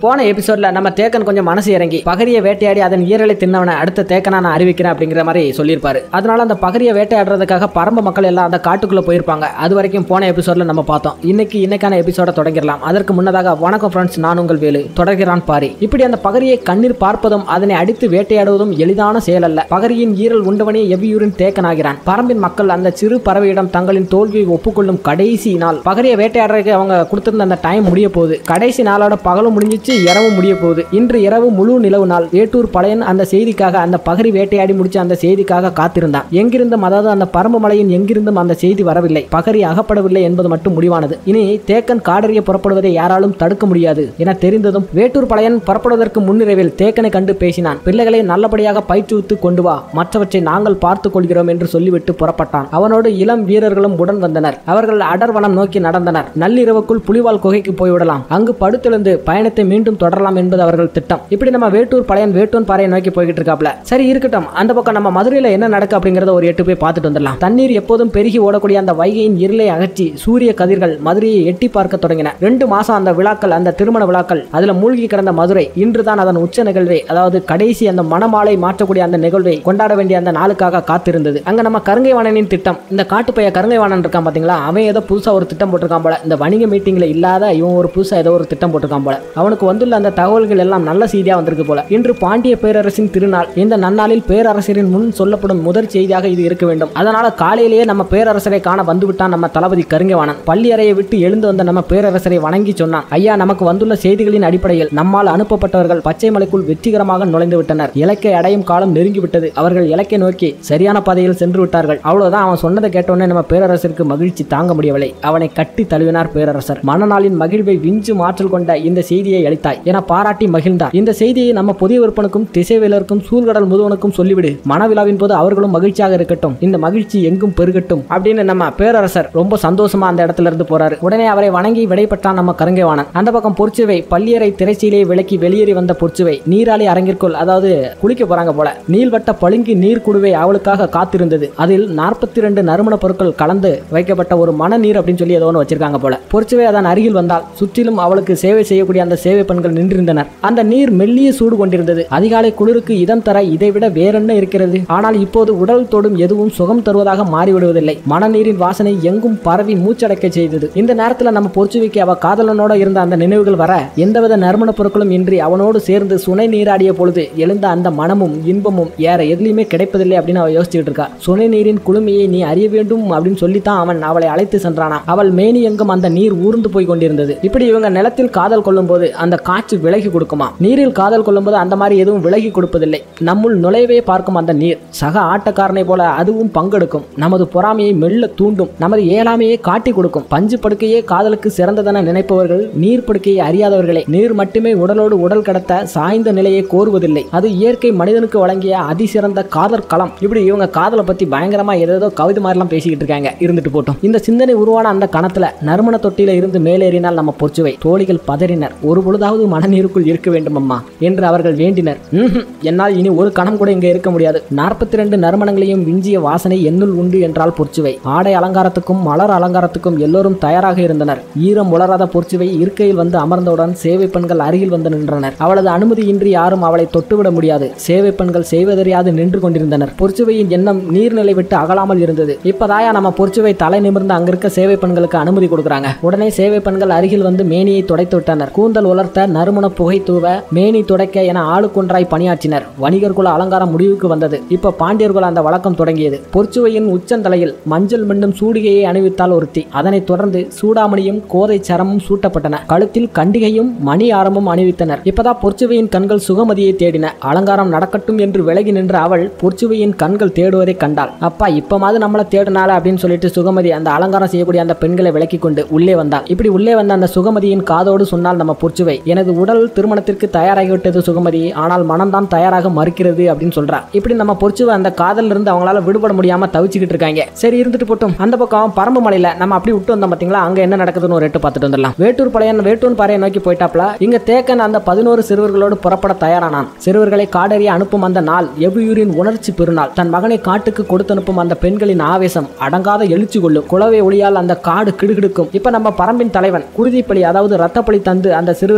போன எபிசோட்ல நம்ம தேக்கன் கொஞ்சம் மனசு இறங்கி பகரியை வேட்டையாடி அதன் ஈரலை தின்னவனை அடுத்த தேக்கனா நான் அறிவிக்கிறேன் அப்படிங்கிற மாதிரி சொல்லியிருப்பாரு அதனால அந்த பகரியை வேட்டையாடுறதுக்காக பரம்பு மக்கள் எல்லாம் அந்த காட்டுக்குள்ள போயிருப்பாங்க அது வரைக்கும் போன எபிசோட்ல நம்ம பார்த்தோம் இன்னைக்கு இன்னைக்கான எபிசோட தொடங்கிடலாம் அதற்கு முன்னதாக வணக்கம் ஃப்ரெண்ட்ஸ் நான் உங்கள் வேலு தொடர்கிறான் பாரி இப்படி அந்த பகரியை கண்ணீர் பார்ப்பதும் அதனை அடித்து வேட்டையாடுவதும் எளிதான செயல் அல்ல பகரியின் ஈரல் உண்டவனே எவ்வியூரின் தேக்கனாகிறான் பரம்பின் மக்கள் அந்த சிறு பறவையிடம் தங்களின் தோல்வியை ஒப்புக்கொள்ளும் கடைசி நாள் பகரியை வேட்டையாடுறதுக்கு அவங்க கொடுத்திருந்த அந்த டைம் முடிய போகுது கடைசி நாளோட பகலும் முடிஞ்சிச்சு இரவும் முடிய போகுது இன்று இரவு முழு நிலவு நாள் வேட்டூர் பழையன் அந்த செய்திக்காக அந்த பகரி வேட்டையாடி முடிச்ச அந்த செய்திக்காக காத்திருந்தான் எங்கிருந்தும் அதாவது அந்த பரம்பு மலையின் எங்கிருந்தும் அந்த செய்தி வரவில்லை பகரி அகப்படவில்லை என்பது மட்டும் முடிவானது இனி தேக்கன் காடறிய புறப்படுவதை யாராலும் தடுக்க முடியாது என தெரிந்ததும் வேட்டூர் பழையன் புறப்படுவதற்கு முன்னிரவில் தேக்கனை கண்டு பேசினான் பிள்ளைகளை நல்லபடியாக பயிற்றுவித்து கொண்டு வா மற்றவற்றை நாங்கள் பார்த்துக் கொள்கிறோம் என்று சொல்லிவிட்டு புறப்பட்டான் அவனோடு இளம் வீரர்களும் உடன் வந்தனர் அவர்கள் அடர்வனம் நோக்கி நடந்தனர் நள்ளிரவுக்குள் புலிவால் குகைக்கு போய்விடலாம் அங்கு படுத்தெழுந்து பயணத்தை மீண்டும் தொடரலாம் என்பது அவர்கள் திட்டம் இப்படி நம்ம வேட்டூர் பழையன் வேட்டூன் பாறையை நோக்கி போய்கிட்டு இருக்காப்ல சரி இருக்கட்டும் அந்த பக்கம் நம்ம மதுரையில என்ன நடக்கு அப்படிங்கறத ஒரு எட்டு போய் பார்த்துட்டு வந்துடலாம் தண்ணீர் எப்போதும் பெருகி ஓடக்கூடிய அந்த வைகையின் இருளை அகற்றி சூரிய கதிர்கள் மதுரையை எட்டி பார்க்க தொடங்கின ரெண்டு மாசம் அந்த விழாக்கள் அந்த திருமண விழாக்கள் அதுல மூழ்கி கிடந்த மதுரை இன்றுதான் அதன் உச்ச நிகழ்வை அதாவது கடைசி அந்த மணமாலை மாற்றக்கூடிய அந்த நிகழ்வை கொண்டாட வேண்டிய அந்த நாளுக்காக காத்திருந்தது அங்க நம்ம கருங்கைவாணனின் திட்டம் இந்த காட்டுப்பைய கருங்கைவாணன் இருக்கான் பாத்தீங்களா அவன் ஏதோ புதுசா ஒரு திட்டம் போட்டிருக்கான் போல இந்த வணிக மீட்டிங்ல இல்லாத இவன் ஒரு புதுசா ஏதோ ஒரு திட்டம் போட்டிருக்கான் போல அவனுக்கு வந்துள்ள அந்த தகவல்கள் எல்லாம் நல்ல செய்தியா வந்திருக்கு போல இன்று பாண்டிய பேரரசின் திருநாள் இந்த நன்னாளில் பேரரசரின் முன் சொல்லப்படும் முதற் செய்தியாக இது இருக்க வேண்டும் அதனால காலையிலேயே நம்ம பேரரசரை காண வந்துவிட்டான் நம்ம தளபதி கருங்கவாணன் பள்ளி அறையை விட்டு எழுந்து வந்த நம்ம பேரரசரை வணங்கி சொன்னான் ஐயா நமக்கு வந்துள்ள செய்திகளின் அடிப்படையில் நம்மால் அனுப்பப்பட்டவர்கள் பச்சை மலைக்குள் வெற்றிகரமாக நுழைந்து விட்டனர் இலக்கை அடையும் காலம் நெருங்கிவிட்டது அவர்கள் இலக்கை நோக்கி சரியான பாதையில் சென்று விட்டார்கள் அவ்வளவுதான் அவன் சொன்னதை கேட்டோன்னே நம்ம பேரரசருக்கு மகிழ்ச்சி தாங்க முடியவில்லை அவனை கட்டி தழுவினார் பேரரசர் மனநாளின் மகிழ்வை விஞ்சு மாற்றல் கொண்ட இந்த செய்தியை அளித்தாய் என பாராட்டி மகிழ்ந்தார் இந்த செய்தியை நம்ம புதிய விற்பனுக்கும் திசைவேலருக்கும் சூழ்கடல் முதுவனுக்கும் சொல்லிவிடு மனவிழாவின் போது அவர்களும் மகிழ்ச்சியாக இருக்கட்டும் இந்த மகிழ்ச்சி எங்கும் பெருகட்டும் அப்படின்னு நம்ம பேரரசர் ரொம்ப சந்தோஷமா அந்த இடத்துல இருந்து போறாரு உடனே அவரை வணங்கி விடைபெற்றான் நம்ம கருங்கைவாணன் அந்த பக்கம் பொற்சுவை பள்ளியறை திரைச்சீலையை விலக்கி வெளியேறி வந்த பொற்சுவை நீராளி அரங்கிற்குள் அதாவது குளிக்க போறாங்க போல நீள்வட்ட பளிங்கு நீர் குடுவை அவளுக்காக காத்திருந்தது அதில் நாற்பத்தி ரெண்டு நறுமண பொருட்கள் கலந்து வைக்கப்பட்ட ஒரு மன நீர் அப்படின்னு சொல்லி ஏதோ ஒன்று வச்சிருக்காங்க போல பொற்சுவை அதன் அருகில் வந்தால் சுற்றிலும் அவளுக்கு சேவை செய்யக்கூடிய அந்த சேவை பெண்கள் நின்றிருந்தனர் அந்த நீர் மெல்லிய சூடு கொண்டிருந்தது அதிகாலை குளிருக்கு இதம் தர இதைவிட வேறென்ன இருக்கிறது ஆனால் இப்போது உடல் தொடும் எதுவும் சுகம் தருவதாக மாறிவிடுவதில்லை மனநீரின் வாசனை எங்கும் பரவி மூச்சடைக்க செய்தது இந்த நேரத்துல நம்ம பொற்சுவிக்கு அவ காதலனோட இருந்த அந்த நினைவுகள் வர எந்தவித நறுமண பொருட்களும் இன்றி அவனோடு சேர்ந்து சுனை நீராடிய பொழுது எழுந்த அந்த மனமும் இன்பமும் ஏற எதுலையுமே கிடைப்பதில்லை அப்படின்னு அவ யோசிச்சுட்டு இருக்கா சுனை நீரின் குளுமையை நீ அறிய வேண்டும் அப்படின்னு சொல்லித்தான் அவன் அவளை அழைத்து சென்றானா அவள் மேனி எங்கும் அந்த நீர் ஊர்ந்து போய் கொண்டிருந்தது இப்படி இவங்க நிலத்தில் காதல் கொள்ளும் போது அந்த காற்று விலகி கொடுக்குமா நீரில் காதல் கொள்ளும் போது அந்த மாதிரி எதுவும் விலகி கொடுப்பதில்லை நம்முள் நுழைவே பார்க்கும் அந்த நீர் சக ஆட்டக்காரனை போல அதுவும் பங்கெடுக்கும் நமது பொறாமையை மெல்ல தூண்டும் நமது ஏழாமையை காட்டி கொடுக்கும் பஞ்சு படுக்கையே காதலுக்கு சிறந்ததென நினைப்பவர்கள் நீர் படுக்கையை அறியாதவர்களே நீர் மட்டுமே உடலோடு உடல் கடத்த சாய்ந்த நிலையை கோருவதில்லை அது இயற்கை மனிதனுக்கு வழங்கிய அதிசிறந்த காதல் களம் இப்படி இவங்க காதலை பத்தி பயங்கரமா ஏதேதோ கவிதை மாதிரிலாம் பேசிக்கிட்டு இருக்காங்க இருந்துட்டு போட்டோம் இந்த சிந்தனை உருவான அந்த கணத்துல நறுமண தொட்டியில இருந்து மேலேறினால் நம்ம பொற்சுவை தோழிகள் பதறினர் ஒரு பொழுதாவது மனநீருக்குள் இருக்க வேண்டும் அம்மா என்று அவர்கள் வேண்டினர் "ம்ஹும், என்னால் இனி ஒரு கணம் கூட இங்க இருக்க முடியாது நாற்பத்தி ரெண்டு நறுமணங்களையும் விஞ்சிய வாசனை என்னுள் உண்டு என்றால் பொற்சுவை ஆடை அலங்காரத்துக்கும் மலர் அலங்காரத்துக்கும் எல்லோரும் தயாராக இருந்தனர் ஈரம் உலராத பொற்சுவை இருக்கையில் வந்து அமர்ந்தவுடன் சேவை பெண்கள் அருகில் வந்து நின்றனர் அவளது அனுமதியின்றி யாரும் அவளை தொட்டுவிட முடியாது சேவை பெண்கள் செய்வதறியாது நின்று கொண்டிருந்தனர் பொற்சுவையின் எண்ணம் நீர்நிலை விட்டு அகலாமல் இருந்தது இப்பதாயா நம்ம பொற்சுவை தலை நிமிர்ந்து அங்கிருக்க சேவை பெண்களுக்கு அனுமதி கொடுக்குறாங்க உடனே சேவை பெண்கள் அருகில் வந்து மேனியை துடைத்து விட்டனர் கூந்தல் உலர்த்த நறுமண புகை தூவ மேனி துடைக்க என ஆளுக்கொன்றாய் பணியாற்றினர் வணிகர் குல அலங்காரம் முடிவுக்கு வந்தது இப்ப பாண்டியர் குல அந்த வழக்கம் தொடங்கியது பொற்சுவையின் உச்சந்தலையில் மஞ்சள் மின்னும் சூடிகையை அணிவித்தால் ஒருத்தி அதனைத் தொடர்ந்து சூடாமணியும் கோதை சரமும் சூட்டப்பட்டன கழுத்தில் கண்டிகையும் மணி ஆரமும் அணிவித்தனர் இப்பதான் பொற்சுவையின் கண்கள் சுகமதியை தேடின அலங்காரம் நடக்கட்டும் என்று விலகி நின்ற அவள் பொற்சுவையின் கண்கள் தேடுவதை கண்டாள் அப்பா இப்பமாவது நம்மளை தேடினால அப்படின்னு சொல்லிட்டு சுகமதி அந்த அலங்காரம் செய்யக்கூடிய அந்த பெண்களை விலக்கி கொண்டு உள்ளே வந்தாள் இப்படி உள்ளே வந்த அந்த சுகமதியின் காதோடு சொன்னால் நம்ம பொற்சுவை எனது உடல் திருமணத்திற்கு தயாராகிவிட்டது சுகமதி ஆனால் மனம்தான் தயாராக மறுக்கிறது அப்படின்னு சொல்றா இப்படி நம்ம பொற்சுவை அந்த காதல்ல இருந்து அவங்களால விடுபட முடியாம தவிச்சுக்கிட்டு இருக்காங்க சரி இருந்துட்டு போட்டும் அந்த பக்கம் பரம்பு மலையில நம்ம அப்படி விட்டு வந்தோம் பாத்தீங்களா அங்க என்ன நடக்குதுன்னு ஒரு எட்டு பார்த்துட்டு வந்துடலாம் வேட்டூர் பழையன் வேட்டூர் பாறையை நோக்கி போயிட்டாப்ல இங்க தேக்கன் அந்த பதினோரு சிறுவர்களோடு புறப்பட தயாரானான் சிறுவர்களை காடறிய அனுப்பும் அந்த நாள் எவ்வியூரின் உணர்ச்சி பெருநாள் தன் மகனை காட்டுக்கு கொடுத்து அனுப்பும் அந்த பெண்களின் ஆவேசம் அடங்காத எழுச்சி கொள்ளும் குளவை ஒளியால் அந்த காடு கிடுகிடுக்கும் இப்ப நம்ம பரம்பின் தலைவன் குருதிப்பலி அதாவது ரத்தப்பலி தந்து அந்த சிறுவர்கள்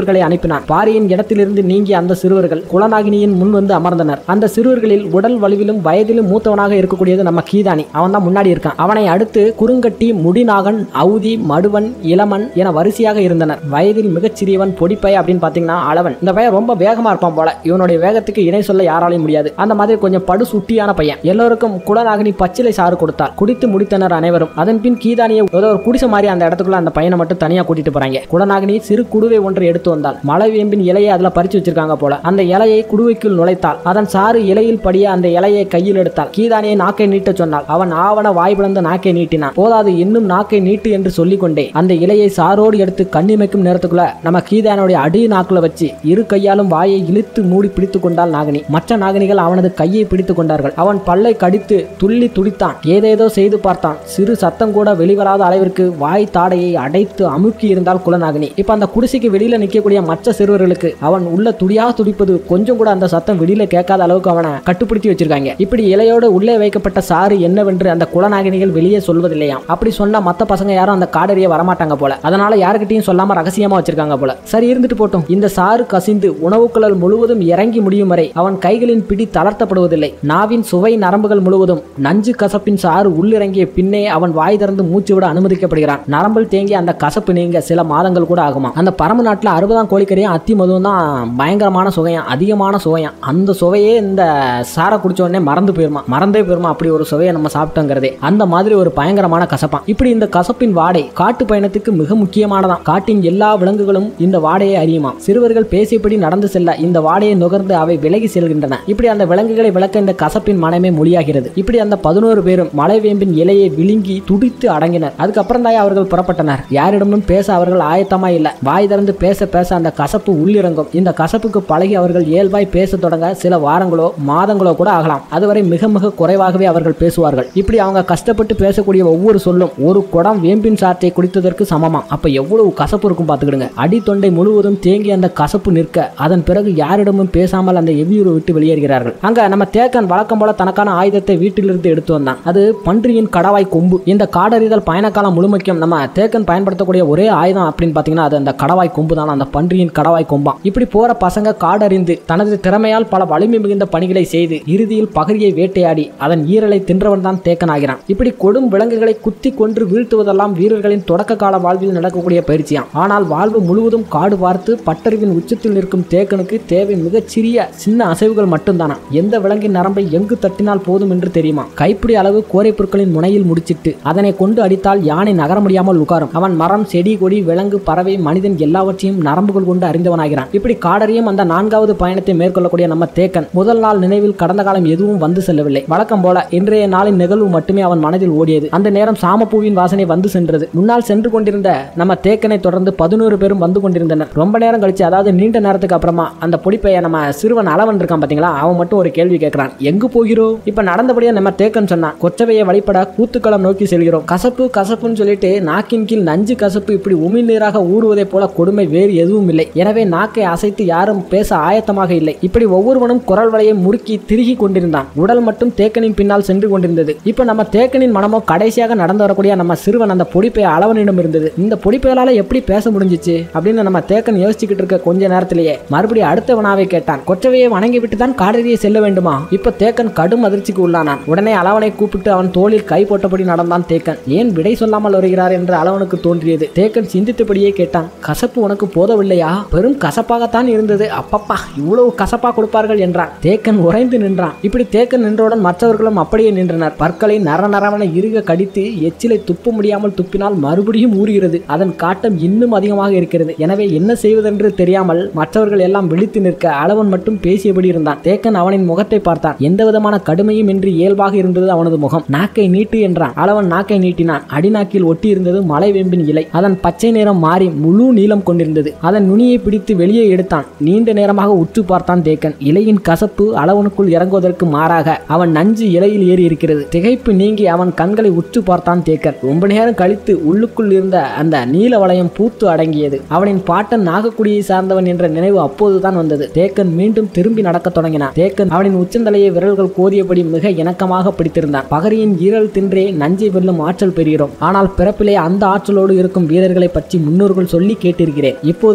சிறுவர்களை அனுப்பினான் பாரியின் இடத்திலிருந்து நீங்கிய அந்த சிறுவர்கள் குலநாகினியின் முன் வந்து அமர்ந்தனர் அந்த சிறுவர்களில் உடல் வலிவிலும் வயதிலும் மூத்தவனாக இருக்கக்கூடியது நம்ம கீதானி அவன் தான் முன்னாடி இருக்கான் அவனை அடுத்து குறுங்கட்டி முடிநாகன் அவுதி மடுவன் இளமன் என வரிசையாக இருந்தனர் வயதில் மிகச் சிறியவன் பொடிப்பை அப்படின்னு பாத்தீங்கன்னா அளவன் இந்த பையன் ரொம்ப வேகமா இருப்பான் போல இவனுடைய வேகத்துக்கு இணை சொல்ல யாராலையும் முடியாது அந்த மாதிரி கொஞ்சம் படு சுட்டியான பையன் எல்லோருக்கும் குலநாகினி பச்சிலை சாறு கொடுத்தார் குடித்து முடித்தனர் அனைவரும் அதன் பின் கீதானியை ஏதோ ஒரு குடிசை மாதிரி அந்த இடத்துக்குள்ள அந்த பையனை மட்டும் தனியா கூட்டிட்டு போறாங்க குலநாகினி சிறு குடுவை ஒன்றை எடுத்து வந்தாள் மலை வேம்பின் இலையை அதுல பறிச்சு வச்சிருக்காங்க போல அந்த இலையை குடுவைக்குள் நுழைத்தாள் அதன் சாறு இலையில் படிய அந்த இலையை கையில் எடுத்தாள் கீதானியை நாக்கை நீட்ட சொன்னாள் அவன் ஆவண வாய் பிளந்து நாக்கை நீட்டினான் போதாது இன்னும் நாக்கை நீட்டு என்று சொல்லிக் கொண்டே அந்த இலையை சாரோடு எடுத்து கண்ணிமைக்கும் நேரத்துக்குள்ள நம்ம கீதானுடைய அடி நாக்குல வச்சு இரு கையாலும் வாயை இழுத்து மூடி பிடித்துக் கொண்டாள் நாகினி மற்ற நாகினிகள் அவனது கையை பிடித்துக் கொண்டார்கள் அவன் பல்லை கடித்து துள்ளி துடித்தான் ஏதேதோ செய்து பார்த்தான் சிறு சத்தம் கூட வெளிவராத அளவிற்கு வாய் தாடையை அடைத்து அமுக்கி இருந்தால் குலநாகினி இப்ப அந்த குடிசைக்கு வெளியில நிற்கக்கூடிய மற்ற சிறுவர்களுக்கு அவன் உள்ள துடியாக துடிப்பது கொஞ்சம் கூட அந்த சத்தம் வெளியில கேட்காத அளவுக்கு அவனை கட்டுப்படுத்தி வச்சிருக்காங்க இப்படி இலையோடு உள்ளே வைக்கப்பட்ட சாறு என்னவென்று அந்த குலநாகினிகள் வெளியே சொல்வதில்லையாம் அப்படி சொன்னா மத்த பசங்க யாரும் அந்த காடறிய வரமாட்டாங்க போல அதனால யாருக்கிட்டையும் சொல்லாம ரகசியமா வச்சிருக்காங்க போல சரி இருந்துட்டு போட்டும் இந்த சாறு கசிந்து உணவுக்குழல் முழுவதும் இறங்கி முடியும் வரை அவன் கைகளின் பிடி தளர்த்தப்படுவதில்லை நாவின் சுவை நரம்புகள் முழுவதும் நஞ்சு கசப்பின் சாறு உள்ளிறங்கிய பின்னே அவன் வாய் திறந்து மூச்சு விட அனுமதிக்கப்படுகிறான் நரம்பில் தேங்கிய அந்த கசப்பு நீங்க சில மாதங்கள் கூட ஆகுமா அந்த பரம நாட்டில் அறுபதாம் கோழிக்கறியும் அத்தி மதுவும் தான் பயங்கரமான சுவையம் அதிகமான சுவையம் அந்த சுவையே இந்த சாரை குடிச்ச உடனே மறந்து போயிருமா மறந்தே போயிருமா அப்படி ஒரு சுவையை நம்ம சாப்பிட்டோங்கிறதே அந்த மாதிரி ஒரு பயங்கரமான கசப்பான் இப்படி இந்த கசப்பின் வாடை காட்டு பயணத்துக்கு மிக முக்கியமானதான் காட்டின் எல்லா விலங்குகளும் இந்த வாடையை அறியுமா சிறுவர்கள் பேசியபடி நடந்து செல்ல இந்த வாடையை நுகர்ந்து அவை விலகி செல்கின்றன இப்படி அந்த விலங்குகளை விளக்க இந்த கசப்பின் மனமே மொழியாகிறது இப்படி அந்த பதினோரு பேரும் மலைவேம்பின் இலையை விழுங்கி துடித்து அடங்கினர் அதுக்கப்புறம் தான் அவர்கள் புறப்பட்டனர் யாரிடமும் பேச அவர்கள் ஆயத்தமா இல்ல வாய் திறந்து பேச பேச அந்த கசப்பு உள்ளிறங்கும் இந்த கசப்புக்கு பழகி அவர்கள் இயல்பாய் பேச தொடங்க சில வாரங்களோ மாதங்களோ கூட ஆகலாம் அதுவரை மிக மிக குறைவாகவே அவர்கள் பேசுவார்கள் இப்படி அவங்க கஷ்டப்பட்டு பேசக்கூடிய ஒவ்வொரு சொல்லும் ஒரு குடம் வேம்பின் சாற்றை குடித்ததற்கு சமமா அப்ப எவ்வளவு கசப்பு இருக்கும் பாத்துக்கிடுங்க அடி தொண்டை முழுவதும் தேங்கி அந்த கசப்பு நிற்க அதன் பிறகு யாரிடமும் பேசாமல் அந்த எவ்வியூரை விட்டு வெளியேறுகிறார்கள் அங்க நம்ம தேக்கன் வழக்கம் போல தனக்கான ஆயுதத்தை வீட்டிலிருந்து எடுத்து வந்தான் அது பன்றியின் கடவாய் கொம்பு இந்த காடறிதல் பயணக்காலம் முழுமைக்கும் நம்ம தேக்கன் பயன்படுத்தக்கூடிய ஒரே ஆயுதம் அப்படின்னு பாத்தீங்கன்னா அது அந்த கடவாய் கொம்பு தான் அந்த பன்றியின் கடவாய் கொம்பான் இப்படி போற பசங்க காடறிந்து தனது திறமையால் பல வலிமை மிகுந்த பணிகளை செய்து இறுதியில் பகரியை வேட்டையாடி அதன் ஈரலை தின்றவன் தான் தேக்கன் ஆகிறான் இப்படி கொடும் விலங்குகளை குத்தி கொன்று வீழ்த்துவதெல்லாம் வீரர்களின் தொடக்க கால வாழ்வில் நடக்கக்கூடிய பயிற்சியாம் ஆனால் வாழ்வு முழுவதும் காடு பார்த்து பட்டறிவின் உச்சத்தில் நிற்கும் தேக்கனுக்கு தேவை மிகச் சிறிய சின்ன அசைவுகள் மட்டும்தானா எந்த விலங்கின் நரம்பை எங்கு தட்டினால் போதும் என்று தெரியுமா கைப்பிடி அளவு கோரை பொருட்களின் முனையில் முடிச்சிட்டு அதனை கொண்டு அடித்தால் யானை நகர முடியாமல் உட்காரும் அவன் மரம் செடி கொடி விலங்கு பறவை மனிதன் எல்லாவற்றையும் நரம்புகள் கொண்டு அறிந்தவனாகிறான் இப்படி காடறியும் அந்த நான்காவது பயணத்தை மேற்கொள்ளக்கூடிய நம்ம தேக்கன் முதல் நாள் நினைவில் கடந்த காலம் எதுவும் வந்து செல்லவில்லை வழக்கம் போல இன்றைய நாளின் நிகழ்வு மட்டுமே அவன் மனதில் ஓடியது அந்த நேரம் சாமப்பூவின் வாசனை வந்து சென்றது முன்னால் சென்று கொண்டிருந்த நம்ம தேக்கனை தொடர்ந்து பதினோரு பேரும் வந்து கொண்டிருந்தனர் ரொம்ப நேரம் கழிச்சு அதாவது நீண்ட நேரத்துக்கு அப்புறமா அந்த பொடிப்பைய நம்ம சிறுவன் அளவன் இருக்கான் பாத்தீங்களா அவன் மட்டும் ஒரு கேள்வி கேட்கிறான் எங்கு போகிறோம் இப்ப நடந்தபடியா நம்ம தேக்கன் சொன்னான் கொச்சவையை வழிபட கூத்துக்களம் நோக்கி செல்கிறோம் கசப்பு கசப்புன்னு சொல்லிட்டு நாக்கின் கீழ் நஞ்சு கசப்பு இப்படி உமிழ்நீராக ஊறுவதைப் போல கொடுமை வேறு எதுவும் இல்லை எனவே நாக்கை அசைத்து யாரும் பேச ஆயத்தமாக இல்லை இப்படி ஒவ்வொருவனும் குரல் வலையை முறுக்கி திருகி கொண்டிருந்தான் உடல் மட்டும் தேக்கனின் பின்னால் சென்று கொண்டிருந்தது இப்ப நம்ம தேக்கனின் மனமோ கடைசியாக நடந்து வரக்கூடிய நம்ம சிறுவன் அந்த பொடிப்பை அளவனிடம் இருந்தது இந்த பொடிப்பையலால எப்படி பேச முடிஞ்சிச்சு அப்படின்னு நம்ம தேக்கன் யோசிச்சுக்கிட்டு இருக்க கொஞ்ச நேரத்திலேயே மறுபடியும் அடுத்த வினாவை கேட்டான் கொற்றவையை வணங்கி விட்டு தான் காடறியை செல்ல வேண்டுமா இப்ப தேக்கன் கடும் அதிர்ச்சிக்கு உள்ளானான் உடனே அளவனை கூப்பிட்டு அவன் தோளில் கை போட்டபடி நடந்தான் தேக்கன் ஏன் விடை சொல்லாமல் வருகிறார் என்று அளவனுக்கு தோன்றியது தேக்கன் சிந்தித்தபடியே கேட்டான் கசப்பு உனக்கு போதவில்லையா பெரும் கசப்பாகத்தான் இருந்தது அப்பப்பா இவ்வளவு கசப்பா கொடுப்பார்கள் என்றான் தேக்கன் உறைந்து நின்றான் இப்படி தேக்கன் நின்றவுடன் மற்றவர்களும் அப்படியே நின்றனர் பற்களை நர நரவன இறுக கடித்து எச்சிலை துப்ப முடியாமல் துப்பினால் மறுபடியும் ஊறுகிறது அதன் காட்டம் இன்னும் அதிகமாக இருக்கிறது எனவே என்ன செய்வதென்று தெரியாமல் மற்றவர்கள் எல்லாம் விழித்து நிற்க அளவன் மட்டும் பேசியபடி இருந்தான் தேக்கன் அவனின் முகத்தை பார்த்தான் எந்த விதமான கடுமையும் இன்றி இயல்பாக இருந்தது அவனது முகம் நாக்கை நீட்டு என்றான் அளவன் நாக்கை நீட்டினான் அடிநாக்கில் ஒட்டி இருந்தது மலைவேம்பின் இலை அதன் பச்சை நிறம் மாறி முழு நீளம் கொண்டிருந்தது அதன் நுனியை பிடித்து வெளியே எடுத்தான் நீண்ட நேரமாக உற்று பார்த்தான் தேக்கன் இலையின் கசப்பு அளவனுக்குள் இறங்குவதற்கு மாறாக அவன் நஞ்சு இலையில் ஏறி இருக்கிறது திகைப்பு நீங்கி அவன் கண்களை உற்று பார்த்தான் தேக்கன் ரொம்ப நேரம் கழித்து உள்ளுக்குள் இருந்த அந்த நீல வளையம் பூத்து அடங்கியது அவனின் பாட்டன் நாகக்குடியை சார்ந்தவன் என்ற நினைவு அப்போதுதான் வந்தது தேக்கன் மீண்டும் திரும்பி நடக்கத் தொடங்கினான் தேக்கன் அவனின் உச்சந்தலையை விரல்கள் கோதியபடி மிக இணக்கமாக பிடித்திருந்தான் பகரியின் ஈரல் தின்றே நஞ்சை வெல்லும் ஆற்றல் பெறுகிறோம் ஆனால் பிறப்பிலே அந்த ஆற்றலோடு இருக்கும் வீரர்களை பற்றி முன்னோர்கள் சொல்லி கேட்டிருக்கிறேன் இப்போது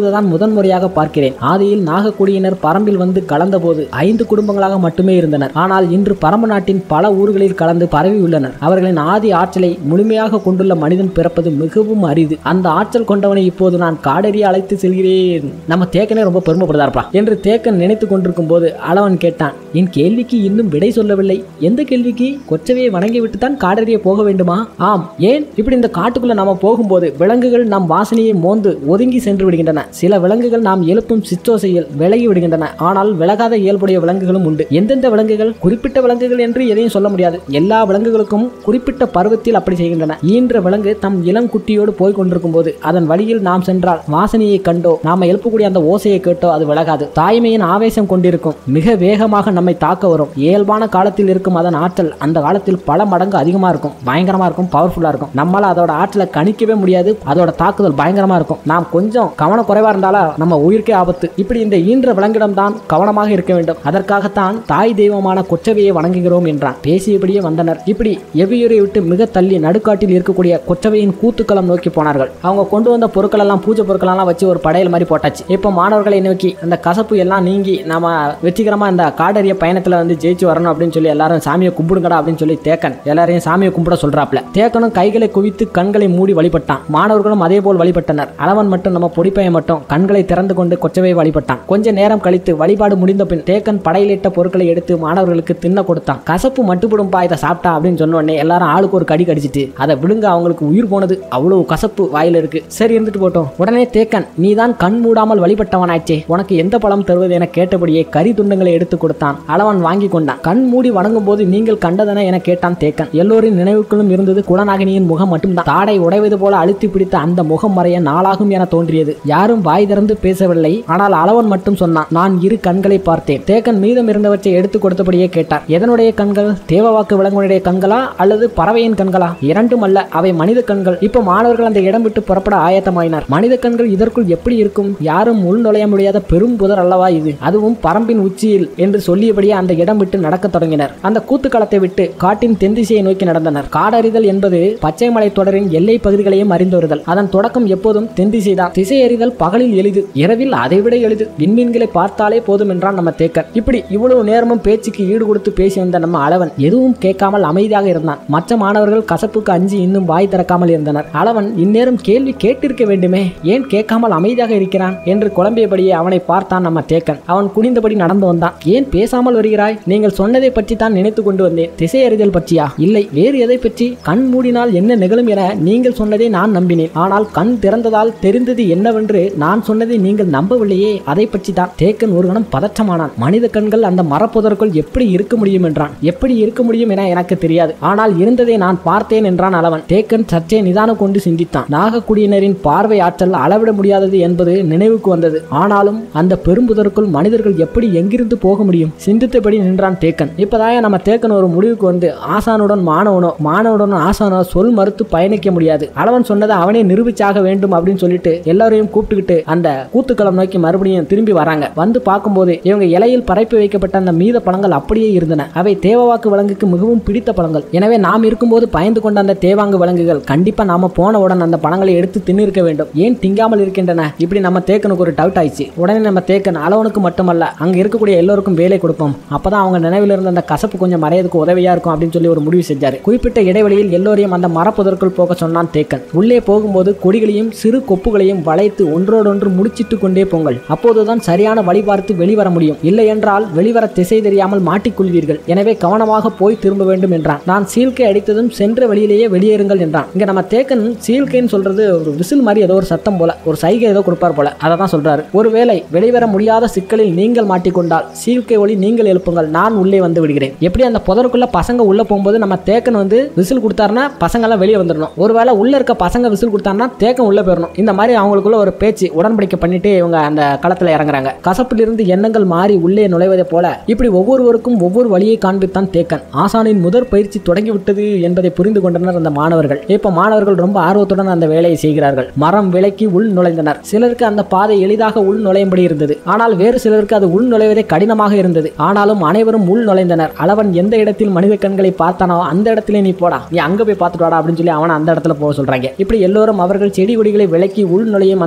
இப்பொழுதுதான் முதன்முறையாக பார்க்கிறேன் ஆதியில் நாகக்குடியினர் பரம்பில் வந்து கலந்தபோது ஐந்து குடும்பங்களாக மட்டுமே இருந்தனர் ஆனால் இன்று பரம்பு நாட்டின் பல ஊர்களில் கலந்து பரவி உள்ளனர் அவர்களின் ஆதி ஆற்றலை முழுமையாக கொண்டுள்ள மனிதன் பிறப்பது மிகவும் அரிது அந்த ஆற்றல் கொண்டவனை இப்போது நான் காடறிய அழைத்து செல்கிறேன் நம்ம தேக்கனே ரொம்ப பெருமைப்படுதார்ப்பா என்று தேக்கன் நினைத்துக் கொண்டிருக்கும் போது அளவன் கேட்டான் என் கேள்விக்கு இன்னும் விடை சொல்லவில்லை எந்த கேள்விக்கு கொச்சவையை வணங்கிவிட்டு தான் காடறிய போக வேண்டுமா ஆம் ஏன் இப்படி இந்த காட்டுக்குள்ள நாம போகும்போது விலங்குகள் நம் வாசனையை மோந்து ஒதுங்கி சென்று விடுகின்றன சில விலங்குகள் நாம் எழுப்பும் சிற்றோசையில் விலகி விடுகின்றன ஆனால் விலகாத இயல்புடைய விலங்குகளும் உண்டு எந்தெந்த விலங்குகள் குறிப்பிட்ட விலங்குகள் என்று எதையும் சொல்ல முடியாது எல்லா விலங்குகளுக்கும் குறிப்பிட்ட பருவத்தில் அப்படி செய்கின்றன ஈன்ற விலங்கு தம் இளம் குட்டியோடு போய் கொண்டிருக்கும் போது அதன் வழியில் நாம் சென்றால் வாசனையை கண்டோ நாம எழுப்பக்கூடிய அந்த ஓசையை கேட்டோ அது விலகாது தாய்மையின் ஆவேசம் கொண்டிருக்கும் மிக வேகமாக நம்மை தாக்க வரும் இயல்பான காலத்தில் இருக்கும் அதன் ஆற்றல் அந்த காலத்தில் பல மடங்கு அதிகமா இருக்கும் பயங்கரமா இருக்கும் பவர்ஃபுல்லா இருக்கும் நம்மளால அதோட ஆற்றலை கணிக்கவே முடியாது அதோட தாக்குதல் பயங்கரமா இருக்கும் நாம் கொஞ்சம் கவன குறைவா இருந்தாலும் நம்ம உயிர்க்கே ஆபத்து இப்படி இந்த ஈன்ற விலங்கிடம் தான் கவனமாக இருக்க வேண்டும் அதற்காகத்தான் தாய் தெய்வமான கொச்சவையை வணங்குகிறோம் என்றான் பேசியபடியே வந்தனர் இப்படி எவ்வியூரை விட்டு மிக தள்ளி நடுக்காட்டில் இருக்கக்கூடிய கொச்சவையின் கூத்துக்களம் நோக்கி போனார்கள் அவங்க கொண்டு வந்த பொருட்கள் எல்லாம் பூஜை பொருட்கள் எல்லாம் வச்சு ஒரு படையல் மாதிரி போட்டாச்சு இப்போ மாணவர்களை நோக்கி அந்த கசப்பு எல்லாம் நீங்கி நாம வெற்றிகரமா இந்த காடறிய பயணத்துல வந்து ஜெயிச்சு வரணும் அப்படின்னு சொல்லி எல்லாரும் சாமியை கும்பிடுங்கடா அப்படின்னு சொல்லி தேக்கன் எல்லாரையும் சாமியை கும்பிட சொல்றாப்ல தேக்கனும் கைகளை குவித்து கண்களை மூடி வழிபட்டான் மாணவர்களும் அதே போல் வழிபட்டனர் அளவன் மட்டும் நம்ம பொடிப்பையன் மட்டும் கண்களை திறந்து கொண்டு கொச்சவை வழிபட்டான் கொஞ்ச நேரம் கழித்து வழிபாடு முடிந்த பின் தேக்கன் படையிலிட்ட பொருட்களை எடுத்து மாணவர்களுக்கு தின்ன கொடுத்தான் கசப்பு மட்டுப்படும்பா இதை சாப்பிட்டா அப்படின்னு சொன்ன உடனே எல்லாரும் ஆளுக்கு ஒரு கடி கடிச்சிட்டு அதை விழுங்க அவங்களுக்கு உயிர் போனது அவ்வளவு கசப்பு வாயில இருக்கு சரி இருந்துட்டு போட்டோம் உடனே தேக்கன் நீதான் கண் மூடாமல் வழிபட்டவனாச்சே உனக்கு எந்த பழம் தருவது என கேட்டபடியே கறி துண்டங்களை எடுத்து கொடுத்தான் அளவன் வாங்கி கொண்டான் கண் மூடி வணங்கும் போது நீங்கள் கண்டதென என கேட்டான் தேக்கன் எல்லோரின் நினைவுக்குள்ளும் இருந்தது குலநாகினியின் முகம் மட்டும்தான் தாடை உடைவது போல அழுத்தி பிடித்த அந்த முகம் மறைய நாளாகும் என தோன்றியது யாரும் வாய் திறந்து பேசவில்லை ஆனால் அளவன் மட்டும் சொன்னான் நான் இரு கண்களை பார்த்தேன் தேக்கன் மீதம் இருந்தவற்றை எடுத்து கொடுத்தபடியே கேட்டார் எதனுடைய கண்கள் தேவவாக்கு விலங்குடைய கண்களா அல்லது பறவையின் கண்களா இரண்டும் அல்ல அவை மனித கண்கள் இப்ப மாணவர்கள் அந்த இடம் விட்டு புறப்பட ஆயத்தமாயினார் மனித கண்கள் இதற்குள் எப்படி இருக்கும் யாரும் உள் நுழைய முடியாத பெரும் புதர் அல்லவா இது அதுவும் பரம்பின் உச்சியில் என்று சொல்லியபடியே அந்த இடம் விட்டு நடக்கத் தொடங்கினர் அந்த கூத்துக்களத்தை விட்டு காட்டின் தென் திசையை நோக்கி நடந்தனர் காடறிதல் என்பது பச்சை மலை தொடரின் எல்லை பகுதிகளையும் அறிந்து வருதல் அதன் தொடக்கம் எப்போதும் தென் திசைதான் திசை அறிதல் பகலில் எளிது இரவில் அதைவிட எளிது விண்மீன்களை பார்த்தாலே போதும் என்றான் நம்ம தேக்கன் இப்படி இவ்வளவு நேரமும் பேச்சுக்கு ஈடு கொடுத்து பேசி வந்த நம்ம அளவன் எதுவும் கேட்காமல் அமைதியாக இருந்தான் மற்ற மாணவர்கள் கசப்புக்கு அஞ்சி இன்னும் வாய் திறக்காமல் இருந்தனர் அளவன் இந்நேரம் கேள்வி கேட்டிருக்க வேண்டுமே ஏன் கேட்காமல் அமைதியாக இருக்கிறான் என்று குழம்பியபடியே அவனை பார்த்தான் நம்ம தேக்கன் அவன் குனிந்தபடி நடந்து வந்தான் ஏன் பேசாமல் வருகிறாய் நீங்கள் சொன்னதை பற்றி தான் நினைத்து கொண்டு வந்தேன் திசை அறிதல் பற்றியா இல்லை வேறு எதை பற்றி கண் மூடினால் என்ன நிகழும் என நீங்கள் சொன்னதை நான் நம்பினேன் ஆனால் கண் திறந்ததால் தெரிந்தது என்னவென்று நான் சொன்னதை நீங்கள் நம்பவில்லையே அதை பற்றி தான் தேக்கன் ஒரு கணம் பதற்றமானான் மனித கண்கள் அந்த மரப்புதற்குள் எப்படி இருக்க முடியும் என்றான் எப்படி இருக்க முடியும் என எனக்கு தெரியாது ஆனால் இருந்ததை நான் பார்த்தேன் என்றான் அளவன் தேக்கன் சற்றே நிதானம் கொண்டு சிந்தித்தான் நாகக்குடியினரின் பார்வை ஆற்றல் அளவிட முடியாதது என்பது நினைவுக்கு வந்தது ஆனாலும் அந்த பெரும்புதற்குள் மனிதர்கள் எப்படி எங்கிருந்து போக முடியும் சிந்தித்தபடி நின்றான் தேக்கன் இப்பதாய நம்ம தேக்கன் ஒரு முடிவுக்கு வந்து ஆசானுடன் மாணவனோ மாணவனுடன் ஆசானோ சொல் மறுத்து பயணிக்க முடியாது அளவன் சொன்னதை அவனே நிரூபிச்சாக வேண்டும் அப்படின்னு சொல்லிட்டு எல்லாரையும் கூப்பிட்டுக்கிட்டு அந்த கூத்துக்களம் நோக்கி மறுபடியும் திரும்பி வராங்க வந்து பார்க்கும்போது இவங்க இலையில் பரப்பி வைக்கப்பட்ட அந்த மீத பழங்கள் அப்படியே இருந்தன அவை தேவவாக்கு விலங்குக்கு மிகவும் பிடித்த பழங்கள் எனவே நாம் இருக்கும்போது பயந்து கொண்ட அந்த தேவாங்கு விலங்குகள் கண்டிப்பா நாம போனவுடன் அந்த பழங்களை எடுத்து தின்னு இருக்க வேண்டும் ஏன் திங்காமல் இருக்கின்றன இப்படி நம்ம தேக்கனுக்கு ஒரு டவுட் ஆயிடுச்சு உடனே நம்ம தேக்கன் அளவனுக்கு மட்டுமல்ல அங்க இருக்கக்கூடிய எல்லோருக்கும் வேலை கொடுப்போம் அப்பதான் அவங்க நினைவில் இருந்த அந்த கசப்பு கொஞ்சம் மறையதுக்கு உதவியா இருக்கும் அப்படின்னு சொல்லி ஒரு முடிவு செஞ்சாரு குறிப்பிட்ட இடைவெளியில் எல்லோரையும் அந்த மரப்புதற்குள் போக சொன்னான் தேக்கன் உள்ளே போகும்போது கொடிகளையும் சிறு கொப்புகளையும் வளைத்து ஒன்றோடொன்று முடிச்சிட்டு கொண்டே போங்கள் அப்போதுதான் சரியான வழி பார்த்து வெளிவர முடியும் இல்லை என்றால் வெளிவர திசை தெரியாமல் மாட்டிக்கொள்வீர்கள் எனவே கவனமாக போய் திரும்ப வேண்டும் என்றான் நான் சீல்கை அடித்ததும் சென்ற வழியிலேயே வெளியேறுங்கள் என்றான் இங்க நம்ம தேக்கன் சீல்கைன்னு சொல்றது ஒரு விசில் மாதிரி ஏதோ ஒரு சத்தம் போல ஒரு சைகை ஏதோ கொடுப்பார் போல அதை தான் சொல்றாரு ஒருவேளை வெளிவர முடியாத சிக்கலில் நீங்கள் மாட்டிக்கொண்டால் சீல்கை ஒளி நீங்கள் எழுப்புங்கள் நான் உள்ளே வந்து விடுகிறேன் எப்படி அந்த புதருக்குள்ள பசங்க உள்ள போகும்போது நம்ம தேக்கன் வந்து விசில் கொடுத்தாருன்னா பசங்க எல்லாம் வெளியே வந்துடணும் ஒருவேளை உள்ள இருக்க பசங்க விசில் கொடுத்தாருன்னா தேக்கன் உள்ள போயிடணும் இந்த மாதிரி அவங்களுக்குள்ள ஒரு பேச்சு உடன்படிக்கை பண்ணிட்டு இவங்க அந்த களத்துல இறங்குறாங்க கசப்பிலிருந்து எண்ணங்கள் மாறி உள்ளே நுழைவதை போல இப்படி ஒவ்வொருவருக்கும் ஒவ்வொரு வழியை காண்பித்தான் தேக்கன் ஆசானின் முதற் பயிற்சி தொடங்கிவிட்டது என்பதை புரிந்து கொண்டனர் அந்த மாணவர்கள் இப்ப மாணவர்கள் ரொம்ப ஆர்வத்துடன் அந்த வேலையை செய்கிறார்கள் மரம் விலக்கி உள் நுழைந்தனர் சிலருக்கு அந்த பாதை எளிதாக உள் நுழையும்படி இருந்தது ஆனால் வேறு சிலருக்கு அது உள் நுழைவதே கடினமாக இருந்தது ஆனாலும் அனைவரும் உள் நுழைந்தனர் அளவன் எந்த இடத்தில் மனித கண்களை பார்த்தானோ அந்த இடத்திலே நீ போடா நீ அங்க போய் பார்த்துட்டு வாடா அப்படின்னு சொல்லி அவனை அந்த இடத்துல போக சொல்றாங்க இப்படி எல்லோரும் அவர்கள் செடி கொடிகளை விலக்கி உள் நுழையும் அந்த ஓசை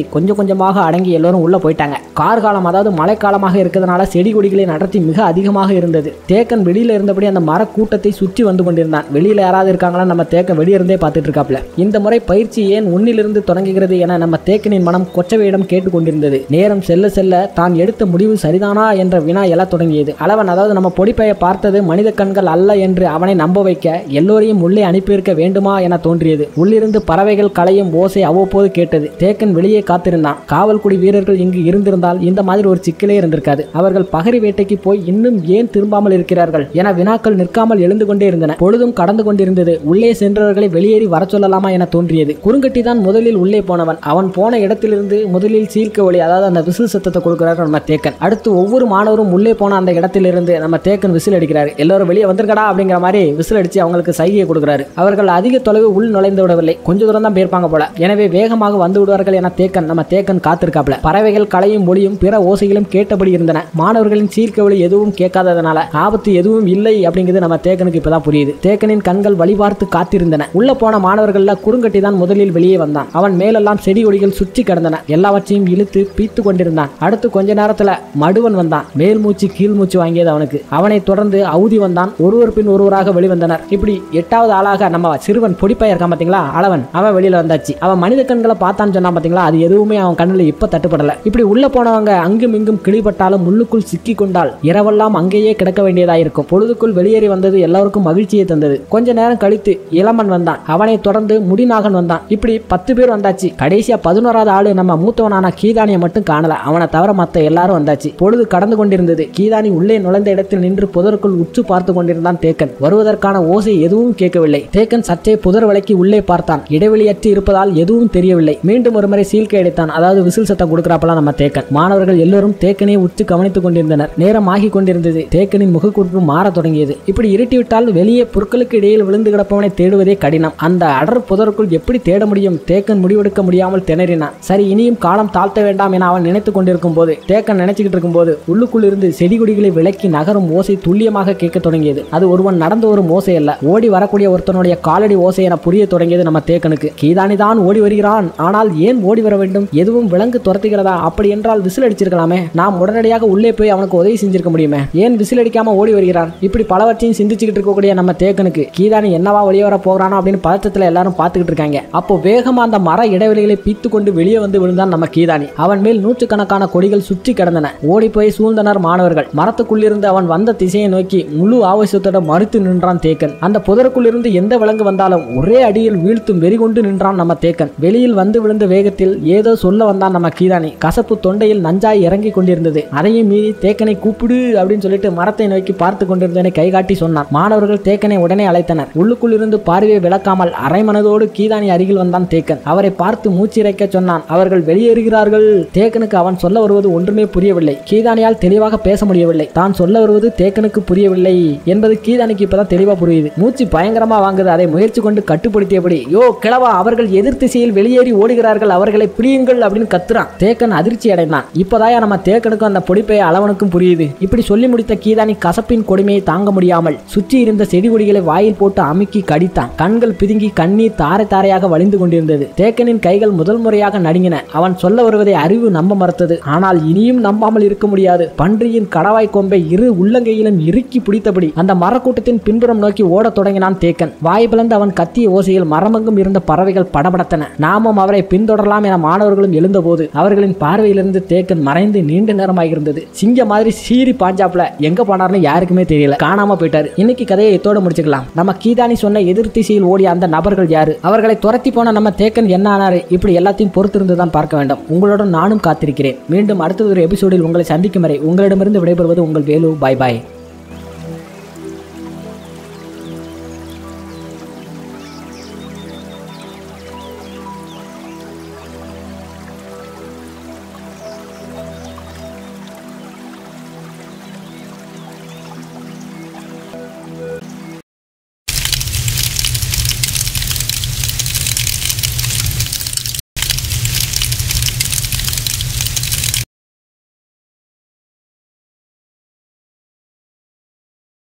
கொஞ்சம் கொஞ்சமாக அடங்கி எல்லோரும் உள்ள போயிட்டாங்க கார்காலம் அதாவது மழைக்காலமாக இருக்கிறதுனால செடி கொடிகளின் அடர்த்தி மிக அதிகமாக இருந்தது தேக்கன் வெளியில இருந்தபடி அந்த மர கூட்டத்தை சுற்றி வந்து கொண்டிருந்தான் வெளியில யாராவது இருக்காங்களா நம்ம தேக்கன் வெளியிருந்தே பார்த்துட்டு இருக்காப்ல இந்த முறை பயிற்சி ஏன் உன்னிலிருந்து தொடங்குகிறது என நம்ம தேக்கனின் மனம் கொச்சவையிடம் கேட்டுக்கொண்டிருந்தது நேரம் செல்ல செல்ல தான் எடுத்த முடிவு சரிதானா என்ற வினா எழத் தொடங்கியது அளவன் அதாவது நம்ம பொடிப்பையை பார்த்தது மனித கண்கள் அல்ல என்று அவனை நம்ப வைக்க எல்லோரையும் உள்ளே அனுப்பியிருக்க வேண்டுமா என தோன்றியது உள்ளிருந்து பறவைகள் களையும் ஓசை அவ்வப்போது கேட்டது தேக்கன் வெளியே காத்திருந்தான் காவல்குடி வீரர்கள் இங்கு இருந்திருந்தால் இந்த மாதிரி ஒரு சிக்கலே இருந்திருக்காது அவர்கள் பகரி வேட்டைக்கு போய் இன்னும் ஏன் திரும்பாமல் இருக்கிறார்கள் என வினாக்கள் நிற்காமல் எழுந்து கொண்டே இருந்தன பொழுதும் கடந்து கொண்டிருந்தது உள்ளே சென்றவர்களை வெளியேறி வர சொல்லலாமா என தோன்றியது குறுங்கட்டி தான் முதலில் உள்ளே போனவன் அவன் போன இடத்திலிருந்து முதலில் சீர்க்க ஒளி அதாவது அந்த விசில் சத்தத்தை கொடுக்கிறார் நம்ம தேக்கன் அடுத்து ஒவ்வொரு மாணவரும் உள்ளே போன அந்த இடத்திலிருந்து நம்ம தேக்கன் விசில் அடிக்கிறாரு எல்லாரும் வெளியே வந்திருக்கடா அப்படிங்கிற மாதிரி விசில் அடிச்சு அவங்களுக்கு சைகையை கொடுக்கிறாரு அவர்கள் அதிக தொலைவு உள் நுழைந்து விடவில்லை கொஞ்ச தூரம் தான் போயிருப்பாங்க போல எனவே வேகமாக வந்து விடுவார்கள் என தேக்கன் நம்ம தேக்கன் காத்திருக்காப்ல பறவைகள் களையும் ஒளியும் பிற ஓசைகளும் கேட்டபடி இருந்தன மாணவர்களின் சீர்க்க ஒளி எதுவும் கேட்காததனால ஆபத்து எதுவும் இல்லை அப்படிங்கிறது நம்ம தேக்கனுக்கு இப்பதான் புரியுது தேக்கனின் கண்கள் வழிபார்த்து காத்திருந்தன உள்ள போன மாணவர்கள்ல குறுங்கட்டி தான் முதலில் வெளியே வந்தான் அவன் மேலெல்லாம் செடி கொடிகள் சுற்றி கிடந்தன எல்லாவற்றையும் இழுத்து பீத்து கொண்டிருந்தான் அடுத்து கொஞ்ச நேரத்துல மடுவன் வந்தான் மேல் மூச்சு கீழ் மூச்சு வாங்கியது அவனுக்கு அவனை தொடர்ந்து அவுதி வந்தான் ஒருவர் பின் ஒருவராக வெளிவந்தனர் இப்படி எட்டாவது ஆளாக நம்ம சிறுவன் பொடிப்பைய இருக்கான் பாத்தீங்களா அளவன் அவன் வெளியில வந்தாச்சு அவன் மனித கண்களை பார்த்தான்னு சொன்னான் பாத்தீங்களா அது எதுவுமே அவன் கண்ணுல இப்ப தட்டுப்படல இப்படி உள்ள போனவங்க அங்கும் இங்கும் கிளிப்பட்டாலும் முள்ளுக்குள் சிக்கி கொண்டால் இரவெல்லாம் அங்கேயே கிடக்க வேண்டியதா இருக்கும் பொழுதுக்குள் வெளியேறி வந்தது எல்லாருக்கும் மகிழ்ச்சியை தந்தது கொஞ்ச நேரம் கழித்து இளமன் வந்தான் அவனை தொடர்ந்து முடிநாகன் வந்தான் இப்படி பத்து பேர் வந்தாச்சு கடைசியா பதினோராவது ஆளு நம்ம மூத்தவனான கீதானியை மட்டும் காணல அவனை தவிர மத்த எல்லாரும் வந்தாச்சு பொழுது கடந்து கொண்டிருந்தது கீதானி உள்ளே நுழைந்த இடத்தில் நின்று புதருக்குள் உற்று பார்த்து கொண்டிருந்தான் தேக்கன் வருவதற்கான ஓசை எதுவும் கேட்கவில்லை தேக்கன் சற்றே புதர் விலக்கி உள்ளே பார்த்தான் இடைவெளியற்று இருப்பதால் எதுவும் தெரியவில்லை மீண்டும் ஒருமுறை சீல்கை அடித்தான் அதாவது விசில் சத்தம் கொடுக்கிறாப்பெல்லாம் நம்ம தேக்கன் மாணவர்கள் எல்லோரும் தேக்கனை உற்று கவனித்துக் கொண்டிருந்தனர் நேரம் ஆகி கொண்டிருந்தது தேக்கனின் முகக்குறிப்பு மாறத் தொடங்கியது இப்படி இருட்டிவிட்டால் வெளியே புற்களுக்கு இடையில் விழுந்து கிடப்பவனை தேடுவதே கடினம் அந்த அடர் புதருக்குள் எப்படி தேட முடியும் தேக்கன் முடிவெடுக்க முடியாமல் திணறினான் சரி இனியும் காலம் தாழ்த்த வேண்டாம் என அவன் நினைத்துக் கொண்டிருக்கும் போது தேக்கன் நினைச்சுக்கிட்டு இருக்கும்போது உள்ளுக்குள் இருந்து செடி கொடிகளை விலக்கி நகரும் ஓசை துல்லியமாக கேட்க தொடங்கியது அது ஒருவன் நடந்து வரும் ஓசை அல்ல ஓடி வரக்கூடிய ஒருத்தனுடைய காலடி ஓசை என புரிய தொடங்கியது நம்ம தேக்கனுக்கு கீதானி தான் ஓடி வருகிறான் ஆனால் ஏன் ஓடி வர வேண்டும் எதுவும் விலங்கு துரத்துகிறதா அப்படி என்றால் விசில் அடிச்சிருக்கலாமே நாம் உடனடியாக உள்ளே போய் அவனுக்கு உதவி செஞ்சிருக்க முடியுமே ஏன் விசில் அடிக்காம ஓடி வருகிறான் இப்படி பலவற்றையும் சிந்திச்சுக்கிட்டு இருக்கக்கூடிய நம்ம தேக்கனுக்கு கீதானி என்னவா வெளியே வர போகிறானோ அப்படின்னு பதட்டத்துல எல்லாரும் பார்த்துக்கிட்டு இருக்காங்க அப்போ வேகமா அந்த மர இடைவெளிகளை பீத்து கொண்டு வெளியே வந்து விழுந்தான் நம்ம கீதானி அவன் மேல் நூற்றுக்கணக்கான கொடிகள் சுற்றி கிடந்தன ஓடி போய் சூழ்ந்தனர் மாணவர்கள் மரத்துக்குள்ளிருந்து அவன் வந்த திசையை நோக்கி முழு ஆவேசத்தோட மறுத்து நின்றான் தேக்கன் அந்த புதருக்குள்ளிருந்து எந்த விலங்கு வந்தாலும் ஒரே அடியில் வீழ்த்தும் வெறி கொண்டு நின்றான் நம்ம தேக்கன் வெளியில் வந்து விழுந்த வேகத்தில் ஏதோ சொல்ல வந்தான் நம்ம கீதானி கசப்பு தொண்டையில் நஞ்சாய் இறங்கி கொண்டிருந்தது அதையும் மீறி தேக்கனை கூப்பிடு அப்படின்னு சொல்லிட்டு மரத்தை நோக்கி பார்த்து கொண்டிருந்தவனை கைகாட்டி சொன்னான் மாணவர்கள் தேக்கனை உடனே அழைத்தனர் உள்ளுக்குள் இருந்து பார்வையை விளக்காமல் அரைமனதோடு கீதானி அருகில் வந்தான் தேக்கன் அவரை பார்த்து மூச்சிறைக்க சொன்னான் அவர்கள் வெளியேறுகிறார்கள் தேக்கனுக்கு அவன் சொல்ல வருவது ஒன்றுமே புரியவில்லை கீதானியால் தெளிவாக பேச முடியவில்லை தான் சொல்ல வருவது தேக்கனுக்கு புரியவில்லை என்பது கீதானிக்கு இப்பதான் தெளிவா புரியுது மூச்சு பயங்கரமா வாங்குது அதை முயற்சி கொண்டு கட்டுப்படுத்தியபடி யோ கிழவா அவர்கள் எதிர் திசையில் வெளியேறி ஓடுகிறார்கள் அவர்களை பிடியுங்கள் அப்படின்னு கத்துறான் தேக்கன் அதிர்ச்சி அடைந்தான் இப்பதாயா நம்ம தேக்கனுக்கும் அந்த பொடிப்பை அளவனுக்கும் புரியுது இப்படி சொல்லி முடித்த கீதானி கசப்பின் கொடுமையை தாங்க முடியாமல் சுற்றி இருந்த செடி கொடிகளை வாயில் போட்டு அமுக்கி கடித்தான் கண்கள் பிதுங்கி கண்ணீர் தாரை தாரையாக வழிந்து கொண்டிருந்தது தேக்கனின் கைகள் முதல் முறையாக நடுங்கின அவன் சொல்ல வருவதை அறிவு நம்ப மறுத்தது ஆனால் இனியும் நம்பாமல் இருக்க முடியாது பன்றியின் கடவாய் கொம்பை இரு உள்ளங்கையிலும் இறுக்கி பிடித்தபடி அந்த மரக்கூட்டத்தின் பின்புறம் நோக்கி ஓடத் தொடங்கினான் தேக்கன் வாய் பிளந்து அவன் கத்திய ஓசையில் மரமெங்கும் இருந்த பறவைகள் படபடத்தன நாமும் அவரை பின்தொடரலாம் என மாணவர்களும் எழுந்தபோது அவர்களின் பார்வையிலிருந்து தேக்கன் மறைந்து நீண்ட நேரமாக இருந்தது சிங்க மாதிரி சீறி பாஞ்சாப்ல எங்க போனார்னு யாருக்குமே தெரியல காணாம போயிட்டாரு இன்னைக்கு கதையை இதோட முடிச்சுக்கலாம் நம்ம கீதானி சொன்ன எதிர் திசையில் ஓடிய அந்த நபர்கள் யாரு அவர்களை துரத்தி போன நம்ம தேக்கன் என்ன ஆனாரு இப்படி எல்லாத்தையும் பொறுத்திருந்து தான் பார்க்க வேண்டும் உங்களுடன் நானும் காத்திருக்கிறேன் மீண்டும் அடுத்த ஒரு எபிசோடில் உங்களை சந்திக்கும் வரை உங்களிடமிருந்து விடைபெறுவது உங்கள் வேலு பாய் பாய்